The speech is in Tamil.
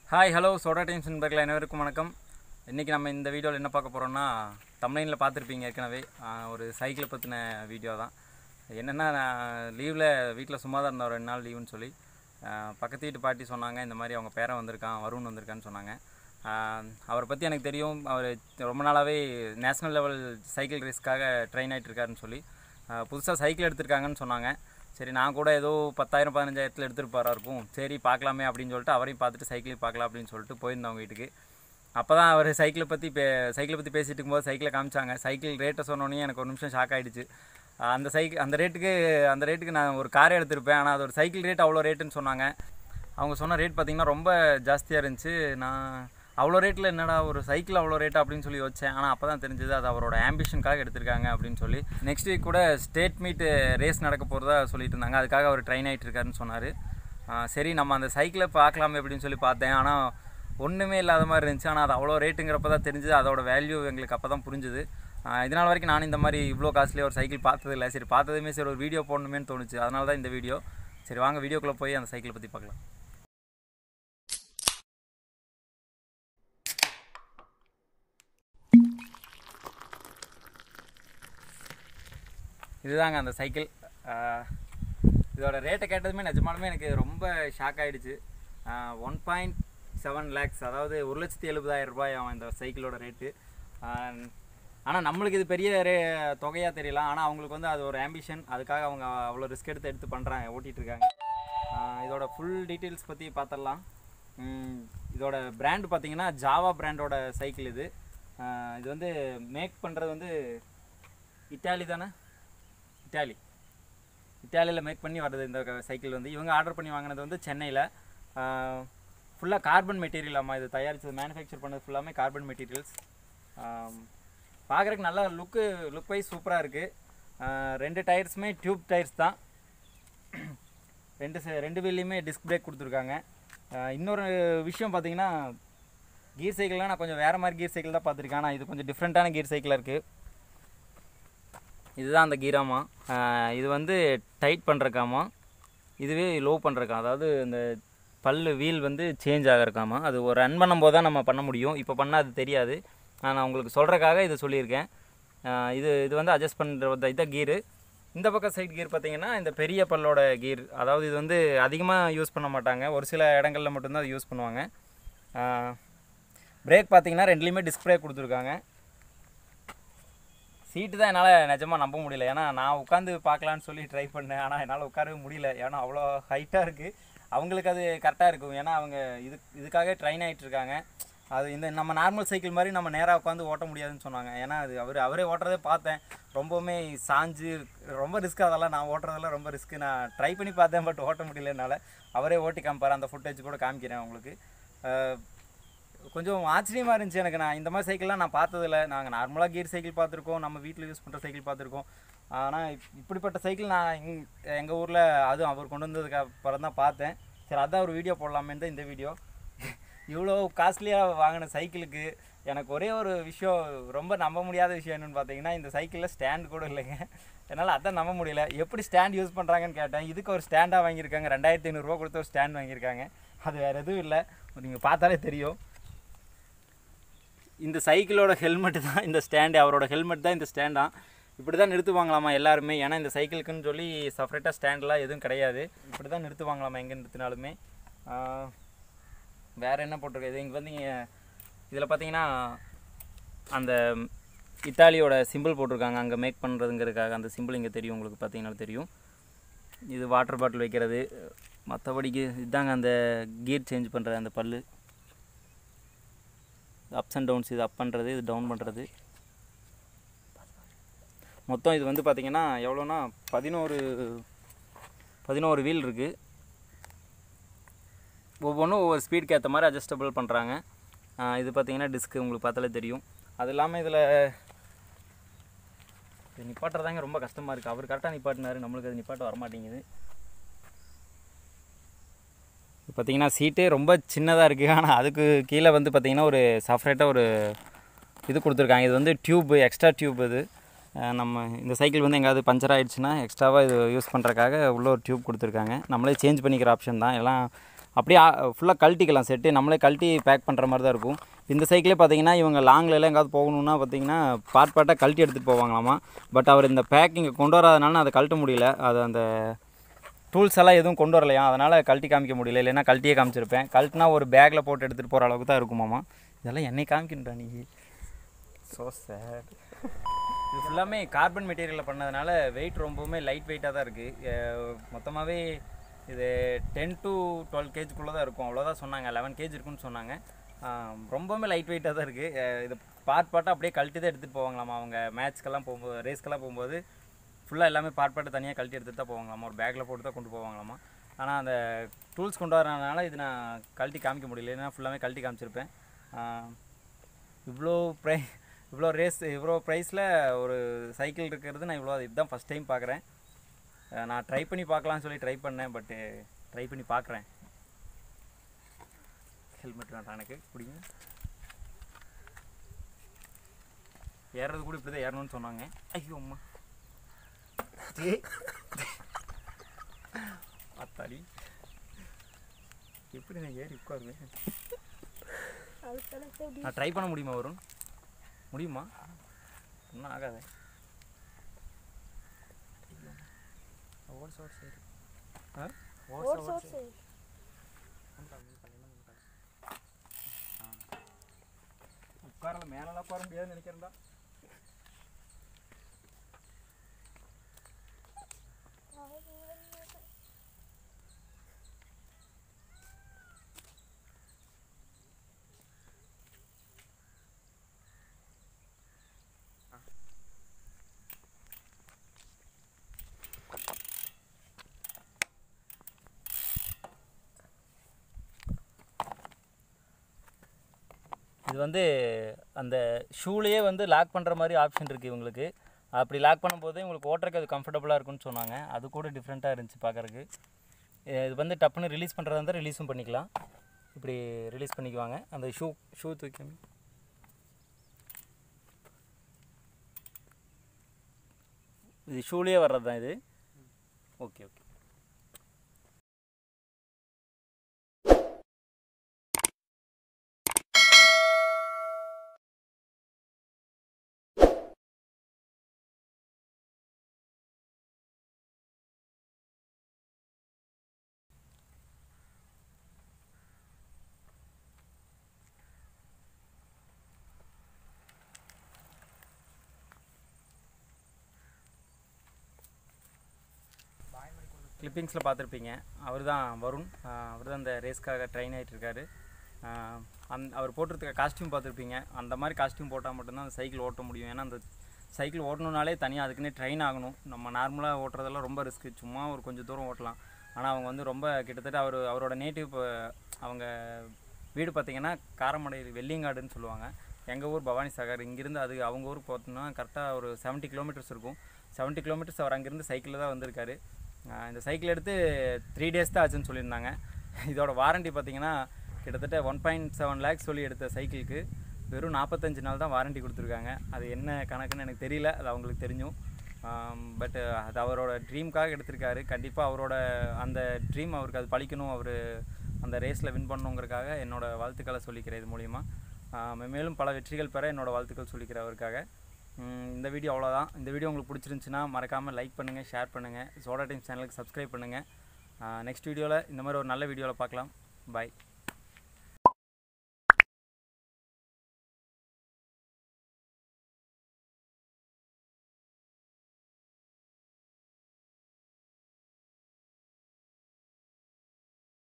ஹாய் ஹலோ சோடா டைம்ஸ் நண்பர்கள் அனைவருக்கும் வணக்கம் இன்றைக்கி நம்ம இந்த வீடியோவில் என்ன பார்க்க போகிறோம்னா தமிழ்லைனில் பார்த்துருப்பீங்க ஏற்கனவே ஆஹ் ஒரு சைக்கிளை பற்றின வீடியோ தான் என்னென்னா நான் லீவில் வீட்டில் சும்மா தான் இருந்தேன் ஒரு ரெண்டு நாள் லீவுன்னு சொல்லி ஆஹ் பக்கத்து வீட்டு பாட்டி சொன்னாங்க இந்த மாதிரி அவங்க பேரன் வந்திருக்கான் வருண் வந்திருக்கான்னு சொன்னாங்க ஆஹ் அவரை பற்றி எனக்கு தெரியும் அவர் ரொம்ப நாளாகவே நேஷ்னல் லெவல் சைக்கிள் ரேஸ்க்காக ட்ரெயின் ஆகிட்டு இருக்காருன்னு சொல்லி புதுசாக சைக்கிள் எடுத்திருக்காங்கன்னு சொன்னாங்க சரி நான் கூட ஏதோ பத்தாயிரம் பதினஞ்சாயிரத்தில் எடுத்துருப்பாரா இருக்கும் சரி பார்க்கலாமே அப்படின்னு சொல்லிட்டு அவரையும் பார்த்துட்டு சைக்கிளையும் பார்க்கலாம் அப்படின்னு சொல்லிட்டு போயிருந்தோம் அவங்க வீட்டுக்கு அப்போ தான் அவர் சைக்கிளை பற்றி பே சைக்கிளை பற்றி பேசிட்டு இருக்கும்போது சைக்கிளை காமிச்சாங்க சைக்கிள் ரேட்டை சொன்னோன்னே எனக்கு ஒரு நிமிஷம் ஷாக் ஆகிடுச்சு அந்த சைக்கிள் அந்த ரேட்டுக்கு அந்த ரேட்டுக்கு நான் ஒரு காரே எடுத்திருப்பேன் ஆனால் அது ஒரு சைக்கிள் ரேட் அவ்வளோ ரேட்டுன்னு சொன்னாங்க அவங்க சொன்ன ரேட் பார்த்திங்கன்னா ரொம்ப ஜாஸ்தியாக இருந்துச்சு நான் அவ்வளோ ரேட்டில் என்னடா ஒரு சைக்கிள் அவ்வளோ ரேட் அப்படின்னு சொல்லி வச்சேன் ஆனால் அப்போ தான் தெரிஞ்சது அது அவரோட ஆம்பிஷனுக்காக எடுத்திருக்காங்க அப்படின்னு சொல்லி நெக்ஸ்ட் வீக் கூட ஸ்டேட் மீட் ரேஸ் நடக்க போகிறதா சொல்லிட்டு இருந்தாங்க அதுக்காக அவர் ட்ரெயின் ஆகிட்டு இருக்காருன்னு சொன்னார் சரி நம்ம அந்த சைக்கிளை பார்க்கலாமே அப்படின்னு சொல்லி பார்த்தேன் ஆனால் ஒன்றுமே இல்லாத மாதிரி இருந்துச்சு ஆனால் அது அவ்வளோ ரேட்டுங்கிறப்ப தான் தெரிஞ்சுது அதோட வேல்யூ எங்களுக்கு அப்போ தான் புரிஞ்சுது ஆஹ் இதனால் வரைக்கும் நான் இந்த மாதிரி இவ்வளோ காஸ்ட்லியாக ஒரு சைக்கிள் பார்த்ததில்ல சரி பார்த்ததுமே சரி ஒரு வீடியோ போடணுமேன்னு தோணுச்சு அதனால தான் இந்த வீடியோ சரி வாங்க வீடியோக்குள்ளே போய் அந்த சைக்கிளை பற்றி பார்க்கலாம் இதுதாங்க அந்த சைக்கிள் ஆஹ் இதோட ரேட்டை கேட்டதுமே நிஜமாலுமே எனக்கு ரொம்ப ஷாக் ஆகிடுச்சு ஒன் பாயிண்ட் செவன் லேக்ஸ் அதாவது ஒரு லட்சத்தி எழுபதாயிரம் ரூபாய் அவன் இந்த சைக்கிளோட ரேட்டு ஆனால் நம்மளுக்கு இது பெரிய ரே தொகையாக தெரியல ஆனால் அவங்களுக்கு வந்து அது ஒரு ஆம்பிஷன் அதுக்காக அவங்க அவ்வளோ ரிஸ்க் எடுத்து எடுத்து பண்ணுறாங்க ஓட்டிகிட்டு இருக்காங்க ஆஹ் இதோட ஃபுல் டீட்டெயில்ஸ் பற்றி பார்த்துடலாம் உம், இதோட பிராண்ட் பார்த்தீங்கன்னா ஜாவா பிராண்டோட சைக்கிள் இது ஆஹ் இது வந்து மேக் பண்ணுறது வந்து இட்டாலி தானே இட்டாலி இட்டாலியில் மேக் பண்ணி வருது இந்த க- சைக்கிள் வந்து இவங்க ஆர்டர் பண்ணி வாங்கினது வந்து சென்னையில் ஃபுல்லாக கார்பன் மெட்டீரியல் ஆமாம் இது தயாரித்தது மேனுஃபேக்சர் பண்ணது ஃபுல்லாமே கார்பன் மெட்டீரியல்ஸ் பார்க்குறதுக்கு நல்லா லுக்கு லுக் வைஸ் சூப்பராக இருக்குது ரெண்டு டயர்ஸுமே டியூப் டயர்ஸ் தான் ரெண்டு ச- ரெண்டு வீல்லையுமே டிஸ்க் பிரேக் கொடுத்துருக்காங்க ஆஹ் இன்னொரு விஷயம் பார்த்தீங்கன்னா கீர் சைக்கிள்லாம் நான் கொஞ்சம் வேறு மாதிரி கீர் சைக்கிள் தான் பார்த்துருக்கேன் ஆனால் இது கொஞ்சம் டிஃப்ரெண்ட்டான கீர் சைக்கிளாக இருக்குது இதுதான் அந்த கீராமா ஆஹ் இது வந்து டைட் பண்ணுறக்காமா இதுவே லோ பண்ணுறக்கா அதாவது இந்த பல்லு வீல் வந்து சேஞ்ச் ஆகிறக்காமா அது ஒரு ரன் பண்ணும்போது தான் நம்ம பண்ண முடியும் இப்போ பண்ணால் அது தெரியாது நான் உங்களுக்கு சொல்கிறக்காக இது சொல்லியிருக்கேன் ஆஹ் இது இது வந்து அட்ஜஸ்ட் பண்ணுற இதான் கீரு இந்த பக்கம் சைடு கீர் பார்த்தீங்கன்னா இந்த பெரிய பல்லோட கீர் அதாவது இது வந்து அதிகமாக யூஸ் பண்ண மாட்டாங்க ஒரு சில இடங்களில் மட்டும்தான் அது யூஸ் பண்ணுவாங்க பிரேக் பார்த்தீங்கன்னா ரெண்டுலேயுமே டிஸ்க் பிரேக் கொடுத்துருக்காங்க சீட்டு தான் என்னால் நிஜமாக நம்ப முடியல ஏன்னா நான் உட்காந்து பார்க்கலான்னு சொல்லி ட்ரை பண்ணேன் ஆனால் என்னால் உட்காரவே முடியல ஏன்னா அவ்வளோ ஹைட்டாக இருக்குது அவங்களுக்கு அது கரெக்டாக இருக்கும் ஏன்னா அவங்க இது இதுக்காக ட்ரெயின் ஆகிட்டு இருக்காங்க அது இந்த நம்ம நார்மல் சைக்கிள் மாதிரி நம்ம நேராக உட்காந்து ஓட்ட முடியாதுன்னு சொன்னாங்க ஏன்னா அது அவர் அவரே ஓட்டுறதே பார்த்தேன் ரொம்பவுமே சாஞ்சு ரொம்ப ரிஸ்க் அதெல்லாம் நான் ஓட்டுறதெல்லாம் ரொம்ப ரிஸ்க்கு நான் ட்ரை பண்ணி பார்த்தேன் பட் ஓட்ட முடியல என்னால் அவரே ஓட்டி காமிப்பார் அந்த ஃபுட்டேஜ் கூட காமிக்கிறேன் உங்களுக்கு அஹ் கொஞ்சம் ஆச்சரியமாக இருந்துச்சு எனக்கு நான் இந்த மாதிரி சைக்கிள்லாம் நான் பார்த்ததில்ல நாங்கள் நார்மலாக கீர் சைக்கிள் பார்த்துருக்கோம் நம்ம வீட்டில் யூஸ் பண்ணுற சைக்கிள் பார்த்துருக்கோம் ஆனால் இப்படிப்பட்ட சைக்கிள் நான் எங் எங்கள் ஊரில் அதுவும் அவர் கொண்டு வந்ததுக்கு அப்புறம் தான் பார்த்தேன் சரி அதான் ஒரு வீடியோ போடலாமேன்னு தான் இந்த வீடியோ இவ்வளோ காஸ்ட்லியாக வாங்கின சைக்கிளுக்கு எனக்கு ஒரே ஒரு விஷயம் ரொம்ப நம்ப முடியாத விஷயம் என்னென்னு பார்த்தீங்கன்னா இந்த சைக்கிளில் ஸ்டாண்ட் கூட இல்லைங்க என்னால் அதான் நம்ப முடியல எப்படி ஸ்டாண்ட் யூஸ் பண்ணுறாங்கன்னு கேட்டேன் இதுக்கு ஒரு ஸ்டாண்டாக வாங்கியிருக்காங்க ரெண்டாயிரத்தி ஐநூறுரூவா கொடுத்து ஒரு ஸ்டாண்ட் வாங்கியிருக்காங்க அது வேறு எதுவும் இல்லை நீங்கள் பார்த்தாலே தெரியும் இந்த சைக்கிளோட ஹெல்மெட் தான் இந்த ஸ்டாண்டு அவரோட ஹெல்மெட் தான் இந்த ஸ்டாண்டாம் இப்படி தான் நிறுத்துவாங்களாமா எல்லாருமே ஏன்னா இந்த சைக்கிளுக்குன்னு சொல்லி செப்பரேட்டாக ஸ்டாண்ட்லாம் எதுவும் கிடையாது இப்படி தான் நிறுத்துவாங்களாமா எங்கே நிறுத்தினாலுமே ஆஹ் வேறு என்ன போட்டிருக்கு இது இங்கே வந்து இதில் பார்த்தீங்கன்னா அந்த இத்தாலியோட சிம்பிள் போட்டிருக்காங்க அங்கே மேக் பண்ணுறதுங்கிறதுக்காக அந்த சிம்பிள் இங்கே தெரியும் உங்களுக்கு பார்த்தீங்கன்னா தெரியும் இது வாட்டர் பாட்டில் வைக்கிறது மற்றபடிக்கு இதுதாங்க அந்த கீர் சேஞ்ச் பண்ணுற அந்த பல்லு அப்ஸ் அண்ட் டவுன்ஸ் இது அப் பண்ணுறது இது டவுன் பண்ணுறது மொத்தம் இது வந்து பார்த்திங்கன்னா எவ்வளோனா பதினோரு பதினோரு வீல் இருக்குது ஒவ்வொன்றும் ஒவ்வொரு ஸ்பீடுக்கு ஏற்ற மாதிரி அட்ஜஸ்டபிள் பண்ணுறாங்க இது பார்த்தீங்கன்னா டிஸ்க்கு உங்களுக்கு பார்த்தாலே தெரியும் அது இல்லாமல் இதில் இது நிப்பாட்டுறதாங்க ரொம்ப கஷ்டமாக இருக்குது அவர் கரெக்டாக நிப்பாட்டினாரு நம்மளுக்கு அது நிப்பாட்ட வரமாட்டேங்குது பார்த்தீங்கன்னா சீட்டே ரொம்ப சின்னதாக இருக்குது ஆனால் அதுக்கு கீழே வந்து பார்த்தீங்கன்னா ஒரு செப்பரேட்டாக ஒரு இது கொடுத்துருக்காங்க இது வந்து டியூப் எக்ஸ்ட்ரா டியூப் இது அஹ் நம்ம இந்த சைக்கிள் வந்து எங்கேயாவது பஞ்சர் ஆயிடுச்சுன்னா எக்ஸ்ட்ராவாக இது யூஸ் பண்ணுறக்காக உள்ள ஒரு டியூப் கொடுத்துருக்காங்க நம்மளே சேஞ்ச் பண்ணிக்கிற ஆப்ஷன் தான் எல்லாம் அப்படியே ஃபுல்லாக கழட்டிக்கலாம் செட்டு நம்மளே கழட்டி பேக் பண்ணுற மாதிரி தான் இருக்கும் இந்த சைக்கிளே பார்த்தீங்கன்னா இவங்க லாங்கில் எல்லாம் எங்கேயாவது போகணுன்னா பார்த்தீங்கன்னா பார்ட் பார்ட்டாக கழட்டி எடுத்துகிட்டு போவாங்களாமா பட் அவர் இந்த பேக்கிங்கை கொண்டு வராதனால அதை கழட்ட முடியல அது அந்த டூல்ஸ் எல்லாம் எதுவும் கொண்டு வரலையா அதனால் கழட்டி காமிக்க முடியல இல்லைன்னா கழட்டியே காமிச்சிருப்பேன் கழட்டினா ஒரு பேக்கில் போட்டு எடுத்துகிட்டு போகிற அளவுக்கு தான் இருக்குமாமா இதெல்லாம் என்னை காமிக்கின்றா நீ ஸோ சேட் இது ஃபுல்லாமே கார்பன் மெட்டீரியலில் பண்ணதுனால வெயிட் ரொம்பவுமே லைட் வெயிட்டாக தான் இருக்குது மொத்தமாகவே இது டென் டு டுவெல் கேஜிக்குள்ளே தான் இருக்கும் அவ்வளோதான் சொன்னாங்க லெவன் கேஜி இருக்குன்னு சொன்னாங்க ஆஹ் ரொம்பவுமே லைட் வெயிட்டாக தான் இருக்குது இது பார்ட் பார்ட்டாக அப்படியே கழட்டி தான் எடுத்துகிட்டு போவாங்களாமா அவங்க மேட்ச்க்கெல்லாம் போகும்போது ரேஸ்க்கெல்லாம் போகும்போது ஃபுல்லாக எல்லாமே பார்ட் பார்ட்டு தனியாக கழட்டி எடுத்துகிட்டு தான் போவாங்களாமா ஒரு பேக்கில் போட்டு தான் கொண்டு போவாங்களாமா ஆனால் அந்த டூல்ஸ் கொண்டு வரனால இது நான் கழட்டி காமிக்க முடியல ஏன்னா ஃபுல்லாமே கழட்டி காமிச்சிருப்பேன் ஆஹ் இவ்வளோ ப்ரை இவ்வளோ ரேஸ் இவ்வளோ ப்ரைஸில் ஒரு சைக்கிள் இருக்கிறது நான் இவ்வளோ இதுதான் ஃபஸ்ட் டைம் பார்க்குறேன் நான் ட்ரை பண்ணி பார்க்கலாம்னு சொல்லி ட்ரை பண்ணேன் பட்டு ட்ரை பண்ணி பார்க்குறேன் ஹெல்மெட் வேண்டாம் எனக்கு பிடிங்க ஏறுறது கூட இப்படி தான் ஏறணும்னு சொன்னாங்க ஐயோ அம்மா அத்தாடி எப்படி நான் ஏறி உட்காருவேன் நான் ட்ரை பண்ண முடியுமா வருண் முடியுமா ஒன்றும் ஆகாது ஓட்ஸ் ஓட்ஸ் சரி ஆ ஓட்ஸ் ஓட்ஸ் உட்காரல மேலெல்லாம் உட்கார முடியாதுன்னு நினைக்கிறேன்டா இது வந்து அந்த ஷூலேயே வந்து லாக் பண்ணுற மாதிரி ஆப்ஷன் இருக்குது இவங்களுக்கு அப்படி லாக் பண்ணும்போது உங்களுக்கு ஓட்டுறதுக்கு அது கம்ஃபர்டபுளாக இருக்கும்னு சொன்னாங்க அது கூட டிஃப்ரெண்ட்டாக இருந்துச்சு பார்க்குறக்கு இது வந்து டப்புன்னு ரிலீஸ் பண்ணுறதா இருந்தால் ரிலீஸும் பண்ணிக்கலாம் இப்படி ரிலீஸ் பண்ணிக்குவாங்க அந்த ஷூ ஷூ தூக்கி இது ஷூலேயே வர்றது தான் இது ஓகே ஓகே கிளிப்பிங்ஸில் பார்த்துருப்பீங்க அவர் தான் வருண் அவர் தான் இந்த ரேஸ்க்காக ட்ரெயின் ஆகிட்டு இருக்காரு ஆஹ் அந் அவர் போட்டிருக்க காஸ்டியூம் பார்த்துருப்பீங்க அந்த மாதிரி காஸ்டியூம் போட்டால் மட்டும்தான் அந்த சைக்கிள் ஓட்ட முடியும் ஏன்னா அந்த சைக்கிள் ஓட்டணுனாலே தனியாக அதுக்குன்னே ட்ரெயின் ஆகணும் நம்ம நார்மலாக ஓட்டுறதெல்லாம் ரொம்ப ரிஸ்க்கு சும்மா ஒரு கொஞ்சம் தூரம் ஓட்டலாம் ஆனால் அவங்க வந்து ரொம்ப கிட்டத்தட்ட அவர் அவரோட நேட்டிவ் அவங்க வீடு பார்த்தீங்கன்னா காரமடை வெள்ளியங்காடுன்னு சொல்லுவாங்க எங்கள் ஊர் பவானி சாகர் இங்கேருந்து அது அவங்க ஊர் பார்த்தோம்னா கரெக்டாக ஒரு 70 கிலோமீட்டர்ஸ் இருக்கும் 70 கிலோமீட்டர்ஸ் அவர் அங்கேருந்து சைக்கிளில் தான் வந்திருக்காரு ஆஹ் இந்த சைக்கிள் எடுத்து த்ரீ டேஸ் தான் ஆச்சுன்னு சொல்லியிருந்தாங்க இதோட வாரண்டி பார்த்தீங்கன்னா கிட்டத்தட்ட ஒன் பாயிண்ட் செவன் லேக்ஸ் சொல்லி எடுத்த சைக்கிளுக்கு வெறும் நாற்பத்தஞ்சு நாள் தான் வாரண்டி கொடுத்துருக்காங்க அது என்ன கணக்குன்னு எனக்கு தெரியல அது அவங்களுக்கு தெரிஞ்சும் பட் அது அவரோட ட்ரீம்க்காக எடுத்திருக்காரு கண்டிப்பாக அவரோட அந்த ட்ரீம் அவருக்கு அது பழிக்கணும் அவர் அந்த ரேஸில் வின் பண்ணணுங்கிறதுக்காக என்னோட வாழ்த்துக்களை சொல்லிக்கிறேன் இது மூலிமா ஆஹ் மேலும் பல வெற்றிகள் பெற என்னோட வாழ்த்துக்கள் சொல்லிக்கிறேன் அவருக்காக உம் இந்த வீடியோ அவ்வளோதான் இந்த வீடியோ உங்களுக்கு பிடிச்சிருந்துச்சுன்னா மறக்காமல் லைக் பண்ணுங்கள் ஷேர் பண்ணுங்கள் சோடா டைம் சேனலுக்கு சப்ஸ்கிரைப் பண்ணுங்கள் நெக்ஸ்ட் வீடியோவில் இந்த மாதிரி ஒரு நல்ல வீடியோவில் பார்க்கலாம் பாய்